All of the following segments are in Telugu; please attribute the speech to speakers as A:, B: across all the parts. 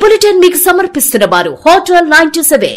A: బులెటిన్ మీకు సమర్పిస్తున్న వారు హోటల్ నైన్టీ సెవెన్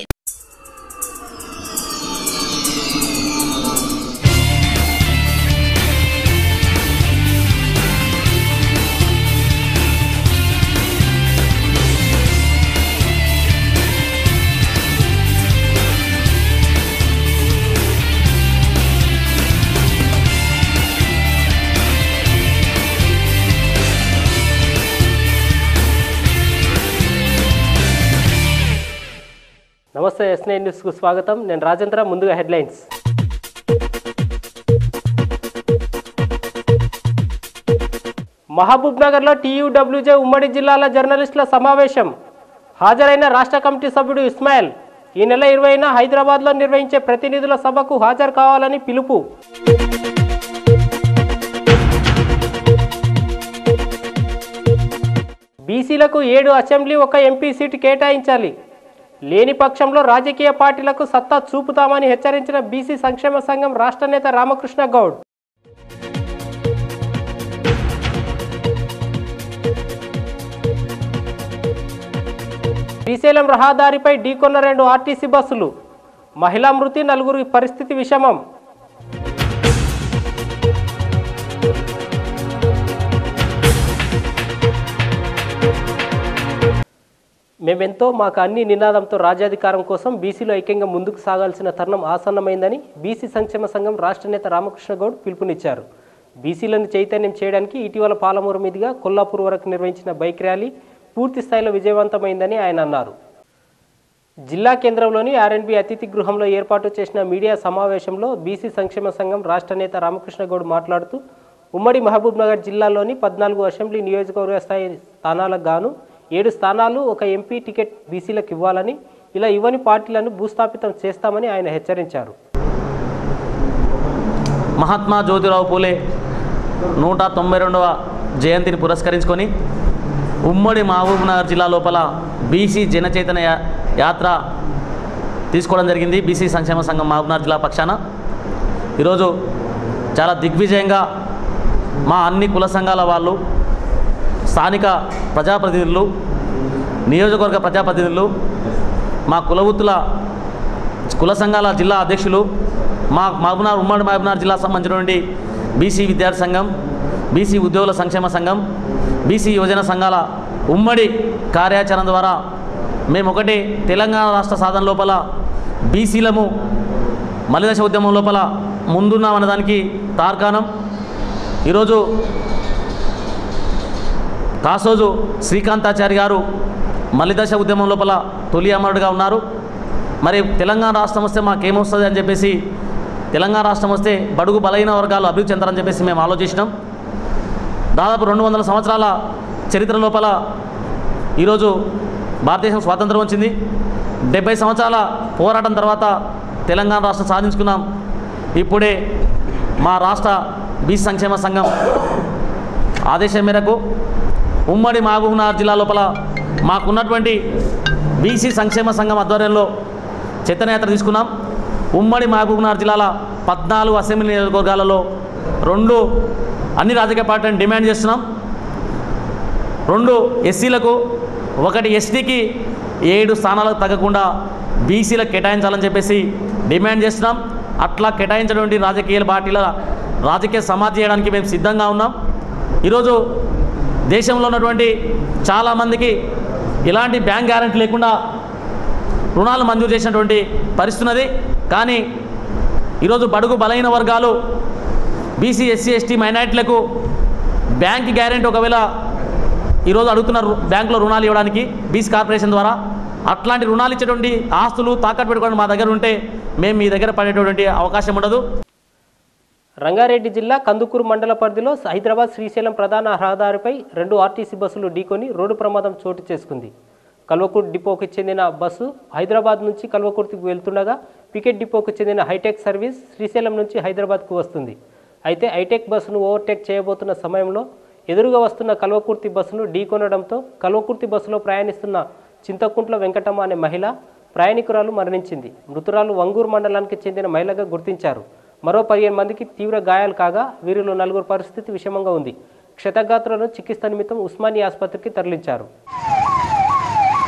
B: నమస్తే ఎస్ నైన్ న్యూస్కు స్వాగతం నేను రాజేంద్ర ముందుగా హెడ్లైన్స్ మహబూబ్ నగర్లో టీయూడబ్ల్యూజే ఉమ్మడి జిల్లాల జర్నలిస్టుల సమావేశం హాజరైన రాష్ట్ర కమిటీ సభ్యుడు ఇస్మాయిల్ ఈ నెల ఇరవైన హైదరాబాద్లో నిర్వహించే ప్రతినిధుల సభకు హాజరు కావాలని పిలుపు బీసీలకు ఏడు అసెంబ్లీ ఒక ఎంపీ సీటు కేటాయించాలి లేని పక్షంలో రాజకీయ పార్టీలకు సత్తా చూపుతామని హెచ్చరించిన బీసీ సంక్షేమ సంఘం రాష్ట్ర నేత రామకృష్ణ గౌడ్ శ్రీశైలం రహదారిపై ఢీకొన్న రెండు ఆర్టీసీ బస్సులు మహిళా మృతి నలుగురి పరిస్థితి విషమం మేమెంతో మాకు అన్ని నినాదంతో రాజ్యాధికారం కోసం బీసీలో ఐక్యంగా ముందుకు సాగాల్సిన తరుణం ఆసన్నమైందని బీసీ సంక్షేమ సంఘం రాష్ట్ర నేత రామకృష్ణ గౌడ్ పిలుపునిచ్చారు బీసీలను చైతన్యం చేయడానికి ఇటీవల పాలమూరు మీదుగా కొల్లాపూర్ వరకు నిర్వహించిన బైక్ ర్యాలీ పూర్తి స్థాయిలో విజయవంతమైందని ఆయన అన్నారు జిల్లా కేంద్రంలోని ఆర్ఎండ్బి అతిథి గృహంలో ఏర్పాటు చేసిన మీడియా సమావేశంలో బీసీ సంక్షేమ సంఘం రాష్ట్ర నేత రామకృష్ణ గౌడ్ మాట్లాడుతూ ఉమ్మడి మహబూబ్ నగర్ జిల్లాలోని పద్నాలుగు అసెంబ్లీ నియోజకవర్గ స్థాయి స్థానాలకు గాను ఏడు స్థానాలు ఒక ఎంపీ టికెట్ బీసీలకు ఇవ్వాలని ఇలా ఇవ్వని పార్టీలను భూస్థాపితం చేస్తామని ఆయన హెచ్చరించారు
C: మహాత్మా జ్యోతిరావు పూలే నూట తొంభై రెండవ జయంతిని పురస్కరించుకొని ఉమ్మడి మహబూబ్నగర్ జిల్లా లోపల బీసీ జనచైతన్య యా- యాత్ర తీసుకోవడం జరిగింది బీసీ సంక్షేమ సంఘం మహబూబ్నగర్ జిల్లా పక్షాన ఈరోజు చాలా దిగ్విజయంగా మా అన్ని కుల సంఘాల వాళ్ళు స్థానిక ప్రజాప్రతినిధులు నియోజకవర్గ ప్రజాప్రతినిధులు మా కులవృత్తుల కుల సంఘాల జిల్లా అధ్యక్షులు మా మహబూబ్నగర్ ఉమ్మడి మహబూబ్నగర్ జిల్లా సంబంధించినటువంటి బీసీ విద్యార్థి సంఘం బీసీ ఉద్యోగుల సంక్షేమ సంఘం బీసీ యువజన సంఘాల ఉమ్మడి కార్యాచరణ ద్వారా మేము ఒకటి తెలంగాణ రాష్ట్ర సాధన లోపల బీసీలము మలిదశ ఉద్యమం లోపల ముందున్నాం అన్నదానికి తార్కాణం ఈరోజు కాసోజు శ్రీకాంతాచారి గారు మలిదశ ఉద్యమం లోపల తొలి అమరుడుగా ఉన్నారు మరి తెలంగాణ రాష్ట్రం వస్తే మాకేమొస్తుంది అని చెప్పేసి తెలంగాణ రాష్ట్రం వస్తే బడుగు బలహీన వర్గాలు అభివృద్ధి చెందారని చెప్పేసి మేము ఆలోచించినాం దాదాపు రెండు వందల సంవత్సరాల చరిత్ర లోపల ఈరోజు భారతదేశం స్వాతంత్రం వచ్చింది డెబ్బై సంవత్సరాల పోరాటం తర్వాత తెలంగాణ రాష్ట్రం సాధించుకున్నాం ఇప్పుడే మా రాష్ట్ర బీసీ సంక్షేమ సంఘం ఆదేశం మేరకు ఉమ్మడి మహబూబ్నగర్ జిల్లా లోపల మాకున్నటువంటి బీసీ సంక్షేమ సంఘం ఆధ్వర్యంలో చైతన్యయాత్ర తీసుకున్నాం ఉమ్మడి మహబూబ్నగర్ జిల్లాల పద్నాలుగు అసెంబ్లీ నియోజకవర్గాలలో రెండు అన్ని రాజకీయ పార్టీలను డిమాండ్ చేస్తున్నాం రెండు ఎస్సీలకు ఒకటి ఎస్టీకి ఏడు స్థానాలకు తగ్గకుండా బీసీలకు కేటాయించాలని చెప్పేసి డిమాండ్ చేస్తున్నాం అట్లా కేటాయించినటువంటి రాజకీయ పార్టీల రాజకీయ సమాధి చేయడానికి మేము సిద్ధంగా ఉన్నాం ఈరోజు దేశంలో ఉన్నటువంటి చాలామందికి ఎలాంటి బ్యాంక్ గ్యారంటీ లేకుండా రుణాలు మంజూరు చేసినటువంటి పరిస్థితి ఉన్నది కానీ ఈరోజు బడుగు బలైన వర్గాలు బీసీ ఎస్సీ ఎస్టీ మైనార్టీలకు బ్యాంక్ గ్యారెంటీ ఒకవేళ ఈరోజు అడుగుతున్నారు బ్యాంకులో రుణాలు ఇవ్వడానికి బీసీ కార్పొరేషన్ ద్వారా అట్లాంటి రుణాలు ఇచ్చేటువంటి ఆస్తులు తాకట్టు పెట్టుకోవడం మా దగ్గర ఉంటే మేము మీ దగ్గర పడేటటువంటి అవకాశం ఉండదు
B: రంగారెడ్డి జిల్లా కందుకూరు మండల పరిధిలో హైదరాబాద్ శ్రీశైలం ప్రధాన రహదారిపై రెండు ఆర్టీసీ బస్సులు ఢీకొని రోడ్డు ప్రమాదం చోటు చేసుకుంది కల్వకుర్తి డిపోకి చెందిన బస్సు హైదరాబాద్ నుంచి కల్వకుర్తికి వెళ్తుండగా పికెట్ డిపోకు చెందిన హైటెక్ సర్వీస్ శ్రీశైలం నుంచి హైదరాబాద్కు వస్తుంది అయితే హైటెక్ బస్సును ఓవర్టేక్ చేయబోతున్న సమయంలో ఎదురుగా వస్తున్న కల్వకుర్తి బస్సును ఢీకొనడంతో కల్వకుర్తి బస్సులో ప్రయాణిస్తున్న చింతకుంట్ల వెంకటమ్మ అనే మహిళ ప్రయాణికురాలు మరణించింది మృతురాలు వంగూరు మండలానికి చెందిన మహిళగా గుర్తించారు మరో పదిహేను మందికి తీవ్ర గాయాలు కాగా వీరిలో నలుగురు పరిస్థితి విషమంగా ఉంది క్షతగాత్రులను చికిత్స నిమిత్తం ఉస్మానియా ఆసుపత్రికి తరలించారు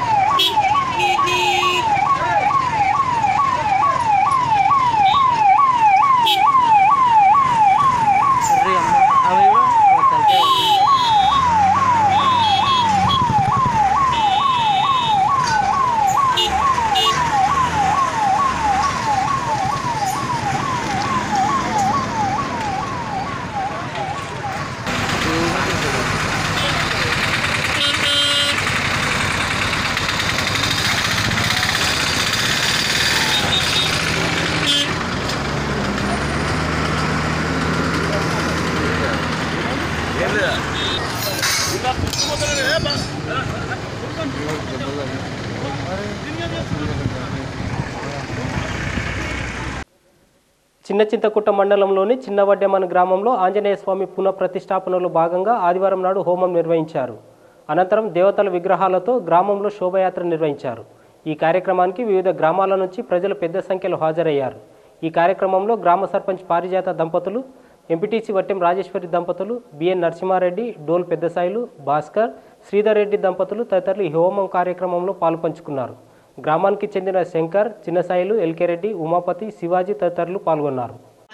B: చిన్న చింతకుట్ట మండలంలోని చిన్నవడ్డెమన్ గ్రామంలో ఆంజనేయ స్వామి పునఃప్రతిష్టాపనలో భాగంగా ఆదివారం నాడు హోమం నిర్వహించారు అనంతరం దేవతల విగ్రహాలతో గ్రామంలో శోభయాత్ర నిర్వహించారు ఈ కార్యక్రమానికి వివిధ గ్రామాల నుంచి ప్రజలు పెద్ద సంఖ్యలో హాజరయ్యారు ఈ కార్యక్రమంలో గ్రామ సర్పంచ్ పారిజాత దంపతులు ఎంపీటీసీ వట్టెం రాజేశ్వరి దంపతులు బిఎన్ నరసింహారెడ్డి డోల్ పెద్దసాయిలు భాస్కర్ శ్రీధర్ రెడ్డి దంపతులు తదితరులు ఈ హోమం కార్యక్రమంలో పాల్పంచుకున్నారు గ్రామానికి చెందిన శంకర్ చిన్నసాయిలు ఎల్కే రెడ్డి ఉమాపతి శివాజీ తదితరులు పాల్గొన్నారు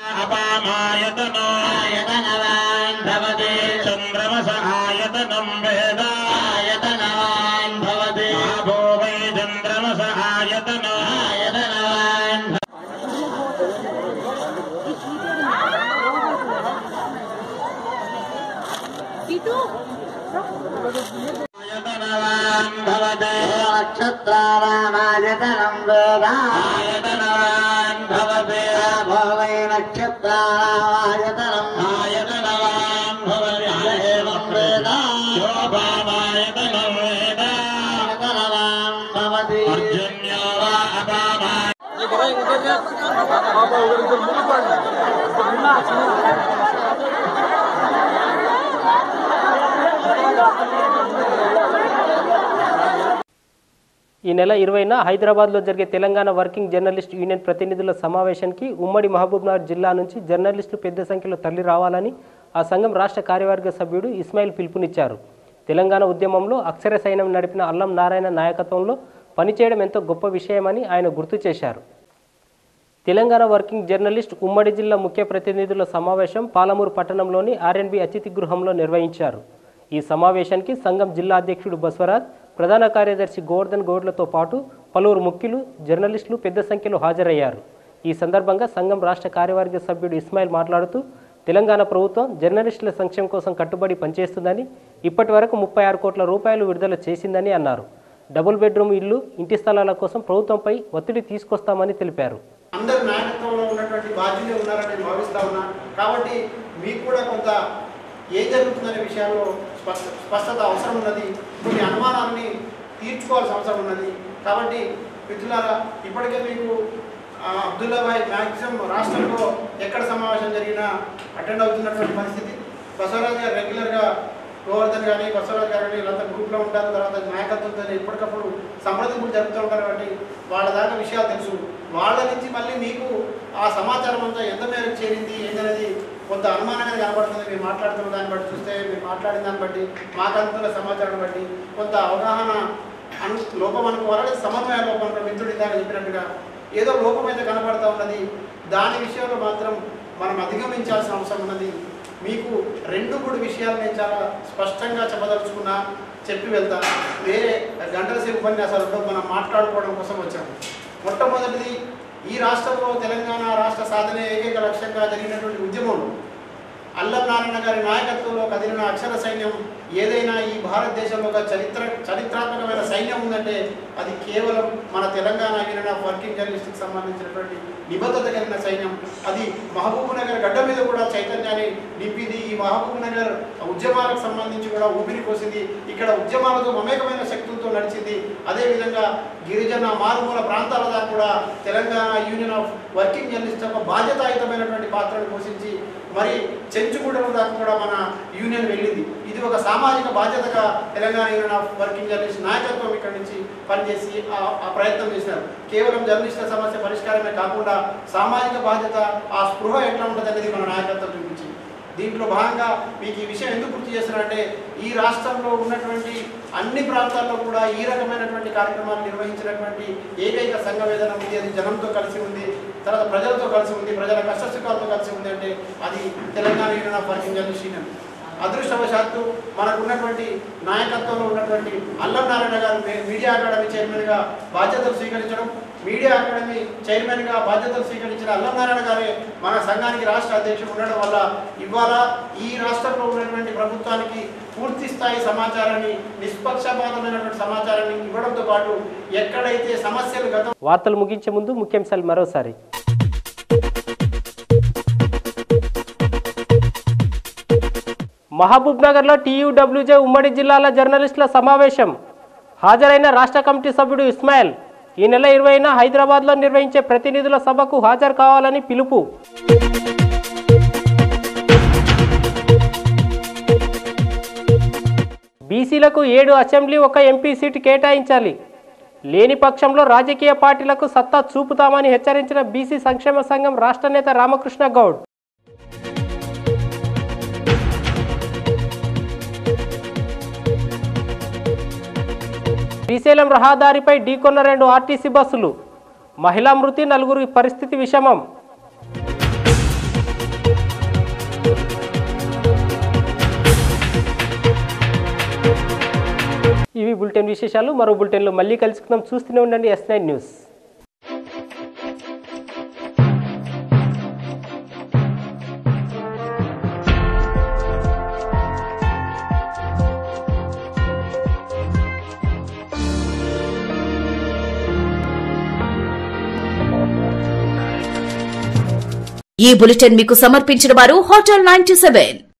D: అపామాయతనాయతనవాన్ భవతి చంద్రమస ఆయతనం వేదాయతనవాన్ భవతి ఆభో వై చంద్రమస ఆయతనాయతనవాన్ ఆయతనవాన్ భవతి నక్షత్రానాయతనం వేదాయతనవాన్ భవతి ఆభో వై నక్షత్రానాయతనం ఆయతనవాన్ భవతి ఏవం వేద శోభామాయతనం వేదాయతనవాన్ భవతి అర్జున్యో వా అపామాయ
B: ఈ నెల ఇరవైన హైదరాబాద్లో జరిగే తెలంగాణ వర్కింగ్ జర్నలిస్ట్ యూనియన్ ప్రతినిధుల సమావేశానికి ఉమ్మడి మహబూబ్నగర్ జిల్లా నుంచి జర్నలిస్టులు పెద్ద సంఖ్యలో తరలి రావాలని ఆ సంఘం రాష్ట్ర కార్యవర్గ సభ్యుడు ఇస్మాయిల్ పిలుపునిచ్చారు తెలంగాణ ఉద్యమంలో అక్షర సైన్యం నడిపిన అల్లం నారాయణ నాయకత్వంలో పనిచేయడం ఎంతో గొప్ప విషయమని ఆయన గుర్తు చేశారు తెలంగాణ వర్కింగ్ జర్నలిస్ట్ ఉమ్మడి జిల్లా ముఖ్య ప్రతినిధుల సమావేశం పాలమూరు పట్టణంలోని ఆర్ఎన్బి అతిథి గృహంలో నిర్వహించారు ఈ సమావేశానికి సంఘం జిల్లా అధ్యక్షుడు బస్వరాజ్ ప్రధాన కార్యదర్శి గోవర్ధన్ గౌడ్లతో పాటు పలువురు ముఖ్యులు జర్నలిస్టులు పెద్ద సంఖ్యలో హాజరయ్యారు ఈ సందర్భంగా సంఘం రాష్ట్ర కార్యవర్గ సభ్యుడు ఇస్మాయిల్ మాట్లాడుతూ తెలంగాణ ప్రభుత్వం జర్నలిస్టుల సంక్షేమం కోసం కట్టుబడి పనిచేస్తుందని ఇప్పటి వరకు ముప్పై ఆరు కోట్ల రూపాయలు విడుదల చేసిందని అన్నారు డబుల్ బెడ్రూమ్ ఇల్లు ఇంటి స్థలాల కోసం ప్రభుత్వంపై ఒత్తిడి తీసుకొస్తామని తెలిపారు
E: అందరు నాయకత్వంలో ఉన్నటువంటి బాధ్యులే ఉన్నారని నేను భావిస్తా ఉన్నా కాబట్టి మీకు కూడా కొంత ఏం జరుగుతుందనే విషయాల్లో స్పష్ట స్పష్టత అవసరం ఉన్నది కొన్ని అనుమానాలని తీర్చుకోవాల్సిన అవసరం ఉన్నది కాబట్టి మిత్రులారా ఇప్పటికే మీకు ఆ, అబ్దుల్లాబాయ్ మ్యాక్సిమం రాష్ట్రంలో ఎక్కడ సమావేశం జరిగినా అటెండ్ అవుతున్నటువంటి పరిస్థితి బసవరాజు గారు రెగ్యులర్గా గోవర్ధన్ కానీ బసవరాజు గారు కానీ వీళ్ళంతా గ్రూప్లో ఉంటారు తర్వాత నాయకత్వంతో ఎప్పటికప్పుడు సంప్రదింపులు జరుపుతూ ఉంటారు కాబట్టి వాళ్ళ దాకా విషయాలు తెలుసు వాళ్ళ నుంచి మళ్ళీ మీకు ఆ సమాచారం అంతా ఎంత మేరకు చేరింది ఏంటనేది కొంత అనుమానంగా కనబడుతుంది మీరు మాట్లాడుతున్న దాన్ని బట్టి చూస్తే మీరు మాట్లాడిన దాన్ని బట్టి మాకు అందుతున్న సమాచారం బట్టి కొంత అవగాహన అను లోపం అనుకోవాలి సమన్వయ లోపం అనుకో మిత్రుడు ఇందాక చెప్పినట్టుగా ఏదో లోపం అయితే కనబడతా ఉన్నది దాని విషయంలో మాత్రం మనం అధిగమించాల్సిన అవసరం ఉన్నది మీకు రెండు మూడు విషయాలు నేను చాలా స్పష్టంగా చెప్పదలుచుకున్నా చెప్పి వెళ్తాను వేరే గంటల సేపు ఉపన్యాసాలతో మనం మాట్లాడుకోవడం కోసం వచ్చాము మొట్టమొదటిది ఈ రాష్ట్రంలో తెలంగాణ రాష్ట్ర సాధనే ఏకైక లక్ష్యంగా జరిగినటువంటి ఉద్యమంలో అల్లం నారాయణ గారి నాయకత్వంలో కదిలిన అక్షర సైన్యం ఏదైనా ఈ భారతదేశంలో ఒక చరిత్ర చరిత్రాత్మకమైన సైన్యం ఉందంటే అది కేవలం మన తెలంగాణ యూనియన్ ఆఫ్ వర్కింగ్ జర్నలిస్ట్కి సంబంధించినటువంటి నిబద్ధత కలిగిన సైన్యం అది మహబూబ్ నగర్ గడ్డ మీద కూడా చైతన్యాన్ని నింపింది ఈ మహబూబ్ నగర్ ఉద్యమాలకు సంబంధించి కూడా ఊపిరి పోసింది ఇక్కడ ఉద్యమాలతో మమేకమైన శక్తులతో నడిచింది అదేవిధంగా గిరిజన మారుమూల ప్రాంతాల దాకా కూడా Telangana union of working journalist ఒక బాధ్యతాయుతమైనటువంటి పాత్రను పోషించి మరి చెంచుగూడెం దాకా కూడా మన యూనియన్ వెళ్ళింది ఇది ఒక సామాజిక బాధ్యతగా Telangana union of working journalist నాయకత్వం ఇక్కడ నుంచి పనిచేసి ఆ- ఆ ప్రయత్నం చేసినారు కేవలం జర్నలిస్టుల సమస్య పరిష్కారమే కాకుండా సామాజిక బాధ్యత ఆ స్పృహ ఎట్లా ఉంటుంది అనేది మన నాయకత్వం చూపించింది దీంట్లో భాగంగా మీకు ఈ విషయం ఎందుకు గుర్తు చేస్తున్నారంటే ఈ రాష్ట్రంలో ఉన్నటువంటి అన్ని ప్రాంతాల్లో కూడా ఈ రకమైనటువంటి కార్యక్రమాలు నిర్వహించినటువంటి ఏకైక సంఘ వేదన ఉంది అది జనంతో కలిసి ఉంది తర్వాత ప్రజలతో కలిసి ఉంది ప్రజల కష్టసుఖాలతో కలిసి ఉంది అంటే అది Telangana union of working journalist union అదృష్టవశాత్తు మనకు ఉన్నటువంటి నాయకత్వంలో ఉన్నటువంటి అల్లం నారాయణ గారు మీ- మీడియా అకాడమీ చైర్మన్గా బాధ్యతలు స్వీకరించడం మీడియా అకాడమీ చైర్మన్గా బాధ్యతలు స్వీకరించిన అల్లం నారాయణ గారే మన సంఘానికి రాష్ట్ర అధ్యక్షుడు ఉండడం వల్ల ఇవాళ ఈ రాష్ట్రంలో ఉన్నటువంటి ప్రభుత్వానికి పూర్తి స్థాయి సమాచారాన్ని నిష్పక్షపాతమైనటువంటి సమాచారాన్ని ఇవ్వడంతో పాటు ఎక్కడైతే సమస్యలు గతం
B: వార్తలు ముగించే ముందు ముఖ్యాంశాలు మరోసారి మహబూబ్ నగర్లో టీయూడబ్ల్యూజే ఉమ్మడి జిల్లాల జర్నలిస్టుల సమావేశం హాజరైన రాష్ట్ర కమిటీ సభ్యుడు ఇస్మాయిల్ ఈ నెల ఇరవైన హైదరాబాద్లో నిర్వహించే ప్రతినిధుల సభకు హాజరు కావాలని పిలుపు బీసీలకు ఏడు అసెంబ్లీ ఒక ఎంపీ సీటు కేటాయించాలి లేని పక్షంలో రాజకీయ పార్టీలకు సత్తా చూపుతామని హెచ్చరించిన బీసీ సంక్షేమ సంఘం రాష్ట్ర నేత రామకృష్ణ గౌడ్ శ్రీశైలం రహదారిపై ఢీకొన్న రెండు ఆర్టీసీ బస్సులు మహిళా మృతి నలుగురి పరిస్థితి విషమం ఇవి బులెటిన్ విశేషాలు మరో బులెటిన్లో మళ్ళీ కలుసుకుందాం చూస్తూనే ఉండండి ఎస్ నైన్ న్యూస్
A: ఈ బులెటిన్ మీకు సమర్పించిన వారు హోటల్ నైన్టీ సెవెన్